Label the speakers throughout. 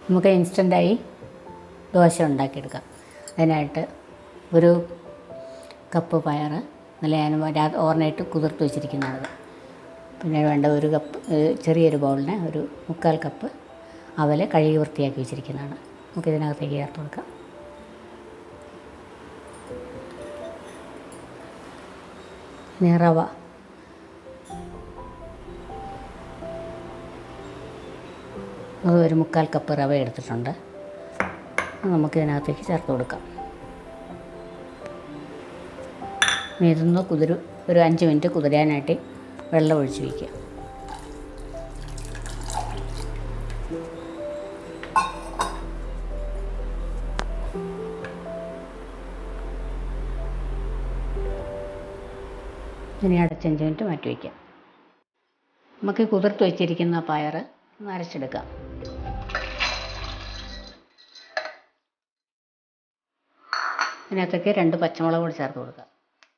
Speaker 1: നമുക്ക് ഇൻസ്റ്റൻ്റായി ദോശ ഉണ്ടാക്കിയെടുക്കാം അതിനായിട്ട് ഒരു കപ്പ് പയർ നല്ല ഞാൻ രാ- ഓവർനൈറ്റ് കുതിർത്ത് വെച്ചിരിക്കുന്നതാണ് പിന്നെ വേണ്ട ഒരു കപ്പ് ഏഹ് ചെറിയൊരു ബൗളിന് ഒരു മുക്കാൽ കപ്പ് അവൽ കഴുകി വൃത്തിയാക്കി വെച്ചിരിക്കുന്നതാണ് നമുക്ക് ഇതിനകത്തേക്ക് ചേർത്ത് കൊടുക്കാം ഇനി റവ അത് ഒരു മുക്കാൽ കപ്പ് റവ എടുത്തിട്ടുണ്ട് അത് നമുക്ക് ഇതിനകത്തേക്ക് ചേർത്ത് കൊടുക്കാം ഇനി ഇതൊന്ന് കുതിരു ഒരു അഞ്ച് മിനിറ്റ് കുതിരാനായിട്ട് വെള്ളം ഒഴിച്ച് വയ്ക്കുക ഇനി അടച്ചഞ്ച് മിനിറ്റ് മാറ്റി വയ്ക്കാം നമുക്ക് ഈ കുതിർത്ത് വെച്ചിരിക്കുന്ന പയർ ഒന്ന് അരച്ചെടുക്കാം ഇതിനകത്തേക്ക് രണ്ട് പച്ചമുളക് കൂടി ചേർത്ത് കൊടുക്കാം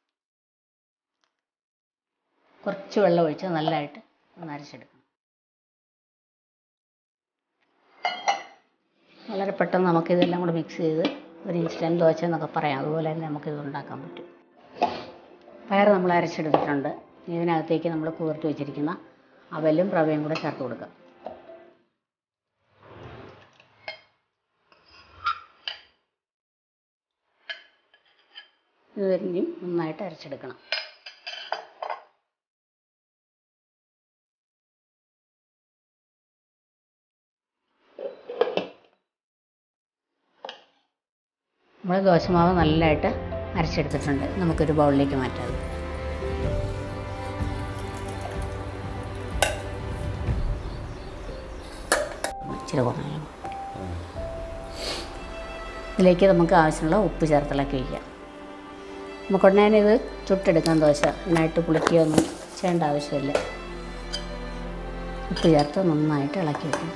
Speaker 1: കുറച്ച് വെള്ളം ഒഴിച്ച് നല്ലതായിട്ട് ഒന്ന് അരച്ചെടുക്കണം വളരെ പെട്ടെന്ന് നമുക്കിതെല്ലാം കൂടെ മിക്സ് ചെയ്ത് ഒരു ഇൻസ്റ്റൻറ്റ് ദോശ എന്നൊക്കെ പറയാം അതുപോലെ തന്നെ നമുക്കിത് ഉണ്ടാക്കാൻ പറ്റും പയർ നമ്മൾ അരച്ചെടുത്തിട്ടുണ്ട് ഇതിനകത്തേക്ക് നമ്മൾ കുതിർത്ത് വെച്ചിരിക്കുന്ന അവലും റവയും കൂടെ ചേർത്ത് കൊടുക്കാം ഇത് ഇനിയും നന്നായിട്ട് അരച്ചെടുക്കണം നമ്മൾ ദോശമാവ് നല്ലതായിട്ട് അരച്ചെടുത്തിട്ടുണ്ട് നമുക്കൊരു ബൗളിലേക്ക് മാറ്റാം ഇച്ചിരി കുറഞ്ഞു ഇതിലേക്ക് നമുക്ക് ആവശ്യമുള്ള ഉപ്പ് ചേർത്തിളക്കി വയ്ക്കാം നമുക്ക് ഉടനെ ഇത് ചുട്ടെടുക്കാം ദോശ നന്നായിട്ട് പുളിക്കുകയൊന്നും ചെയ്യേണ്ട ആവശ്യമില്ല ഉപ്പ് ചേർത്ത് നന്നായിട്ട് ഇളക്കി വയ്ക്കണം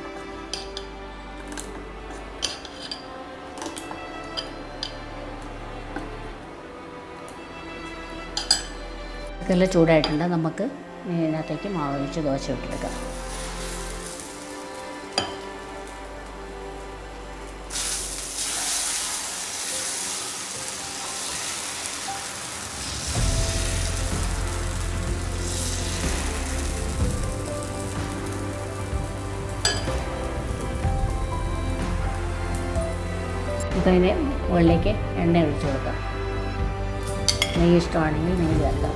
Speaker 1: ഇതെല്ലാം ചൂടായിട്ടുണ്ട് നമുക്ക് ഇതിനകത്തേക്ക് മാവ് ഒഴിച്ച് ദോശ ഇട്ടെടുക്കാം നമുക്കതിന് മുകളിലേക്ക് എണ്ണ ഒഴിച്ച് കൊടുക്കാം നെയ്യ് ഇഷ്ടമാണെങ്കിൽ നെയ്യ് ചേർക്കാം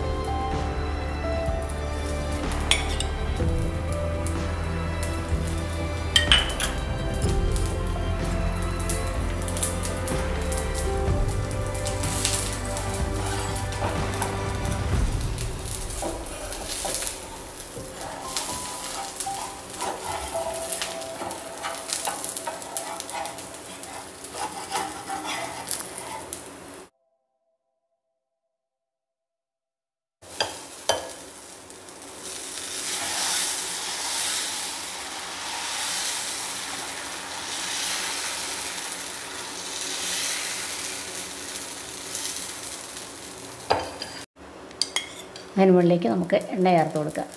Speaker 1: അതിന് മുകളിലേക്ക് നമുക്ക് എണ്ണ ചേർത്ത് കൊടുക്കാം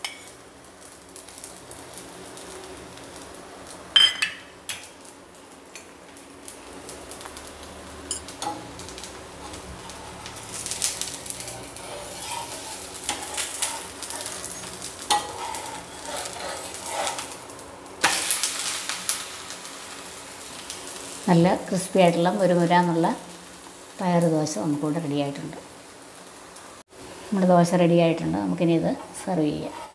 Speaker 1: നല്ല ക്രിസ്പി ആയിട്ടുള്ള ഒരു മുരാന്നുള്ള പയർ ദോശ നമുക്കിവിടെ റെഡി ആയിട്ടുണ്ട് നമ്മുടെ ദോശ റെഡി ആയിട്ടുണ്ട് നമുക്കിനി ഇത് സെർവ് ചെയ്യാം